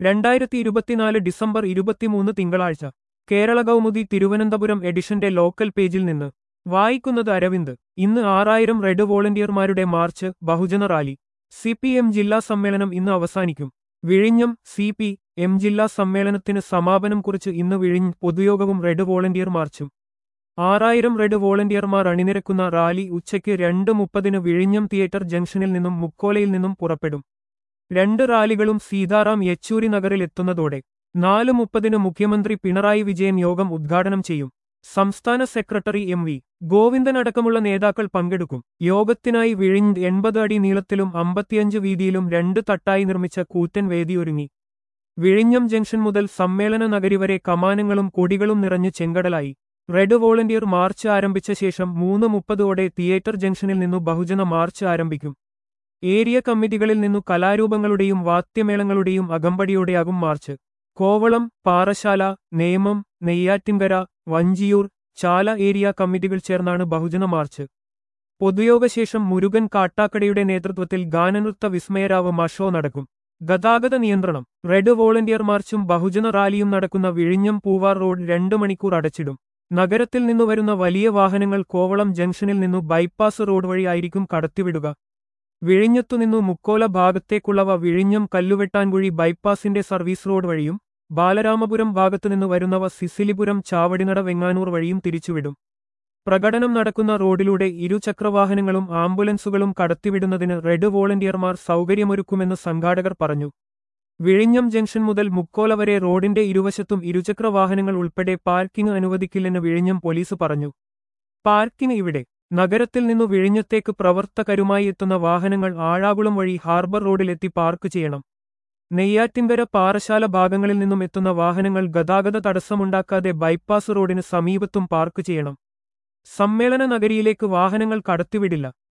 രണ്ടായിരത്തി ഇരുപത്തിനാല് ഡിസംബർ ഇരുപത്തിമൂന്ന് തിങ്കളാഴ്ച കേരള കൗമുദി തിരുവനന്തപുരം എഡിഷന്റെ ലോക്കൽ പേജിൽ നിന്ന് വായിക്കുന്നത് അരവിന്ദ് ഇന്ന് ആറായിരം റെഡ് വോളണ്ടിയർമാരുടെ മാർച്ച് ബഹുജന റാലി സി പി എം ജില്ലാ സമ്മേളനം ഇന്ന് അവസാനിക്കും വിഴിഞ്ഞം സി പി എം ജില്ലാ സമ്മേളനത്തിന് സമാപനം കുറിച്ച് ഇന്ന് വിഴിഞ്ഞ് പൊതുയോഗവും റെഡ് വോളണ്ടിയർ മാർച്ചും ആറായിരം റെഡ് വോളണ്ടിയർമാർ അണിനിരക്കുന്ന റാലി ഉച്ചയ്ക്ക് രണ്ട് മുപ്പതിന് വിഴിഞ്ഞം തിയേറ്റർ ജംഗ്ഷനിൽ നിന്നും മുക്കോലയിൽ നിന്നും പുറപ്പെടും രണ്ട് റാലികളും സീതാറാം യെച്ചൂരി നഗറിൽ എത്തുന്നതോടെ നാല് മുപ്പതിന് മുഖ്യമന്ത്രി പിണറായി വിജയൻ യോഗം ഉദ്ഘാടനം ചെയ്യും സംസ്ഥാന സെക്രട്ടറി എം വി ഗോവിന്ദൻ അടക്കമുള്ള നേതാക്കൾ പങ്കെടുക്കും യോഗത്തിനായി വിഴിഞ്ഞ് എൺപത് അടി നീളത്തിലും അമ്പത്തിയഞ്ച് വീതിയിലും രണ്ട് തട്ടായി നിർമ്മിച്ച കൂറ്റൻ വേദിയൊരുങ്ങി വിഴിഞ്ഞം ജംഗ്ഷൻ മുതൽ സമ്മേളന നഗരി വരെ കമാനങ്ങളും കൊടികളും നിറഞ്ഞ് ചെങ്കടലായി റെഡ് വോളണ്ടിയർ മാർച്ച് ആരംഭിച്ച ശേഷം മൂന്ന് മുപ്പതോടെ തിയേറ്റർ ജംഗ്ഷനിൽ നിന്നു ബഹുജന മാർച്ച് ആരംഭിക്കും ഏരിയ കമ്മിറ്റികളിൽ നിന്നു കലാരൂപങ്ങളുടെയും വാദ്യമേളങ്ങളുടെയും അകമ്പടിയോടെയാകും മാർച്ച് കോവളം പാറശാല നേമം നെയ്യാറ്റിൻകര വഞ്ചിയൂർ ചാല ഏരിയ കമ്മിറ്റികൾ ചേർന്നാണ് ബഹുജന മാർച്ച് പൊതുയോഗശേഷം മുരുകൻ കാട്ടാക്കടയുടെ നേതൃത്വത്തിൽ ഗാനനൃത്ത വിസ്മയരാവ് മഷോ നടക്കും ഗതാഗത നിയന്ത്രണം റെഡ് വോളണ്ടിയർ മാർച്ചും ബഹുജന റാലിയും നടക്കുന്ന വിഴിഞ്ഞം പൂവാർ റോഡ് രണ്ട് മണിക്കൂർ അടച്ചിടും നഗരത്തിൽ നിന്നു വരുന്ന വലിയ വാഹനങ്ങൾ കോവളം ജംഗ്ഷനിൽ നിന്നു ബൈപ്പാസ് റോഡ് വഴി ആയിരിക്കും കടത്തിവിടുക വിഴിഞ്ഞത്തുനിന്നു മുക്കോല ഭാഗത്തേക്കുള്ളവ വിഴിഞ്ഞം കല്ലുവെട്ടാൻകുഴി ബൈപ്പാസിന്റെ സർവീസ് റോഡ് വഴിയും ബാലരാമപുരം ഭാഗത്തുനിന്ന് വരുന്നവ സിസിലിപുരം ചാവടിനട വെങ്ങാനൂർ വഴിയും തിരിച്ചുവിടും പ്രകടനം നടക്കുന്ന റോഡിലൂടെ ഇരുചക്രവാഹനങ്ങളും ആംബുലൻസുകളും കടത്തിവിടുന്നതിന് റെഡ് വോളണ്ടിയർമാർ സൗകര്യമൊരുക്കുമെന്ന് സംഘാടകർ പറഞ്ഞു വിഴിഞ്ഞം ജംഗ്ഷൻ മുതൽ മുക്കോല വരെ റോഡിന്റെ ഇരുവശത്തും ഇരുചക്രവാഹനങ്ങൾ ഉൾപ്പെടെ പാർക്കിംഗ് അനുവദിക്കില്ലെന്ന് വിഴിഞ്ഞം പോലീസ് പറഞ്ഞു പാർക്കിംഗ് ഇവിടെ നഗരത്തിൽ നിന്നു വിഴിഞ്ഞത്തേക്ക് പ്രവർത്തകരുമായി എത്തുന്ന വാഹനങ്ങൾ ആഴാകുളം വഴി ഹാർബർ റോഡിലെത്തി പാർക്ക് ചെയ്യണം നെയ്യാറ്റിൻകര പാറശാല ഭാഗങ്ങളിൽ നിന്നും എത്തുന്ന വാഹനങ്ങൾ ഗതാഗത തടസ്സമുണ്ടാക്കാതെ ബൈപ്പാസ് റോഡിന് സമീപത്തും പാർക്ക് ചെയ്യണം സമ്മേളന നഗരിയിലേക്ക് വാഹനങ്ങൾ കടത്തിവിടില്ല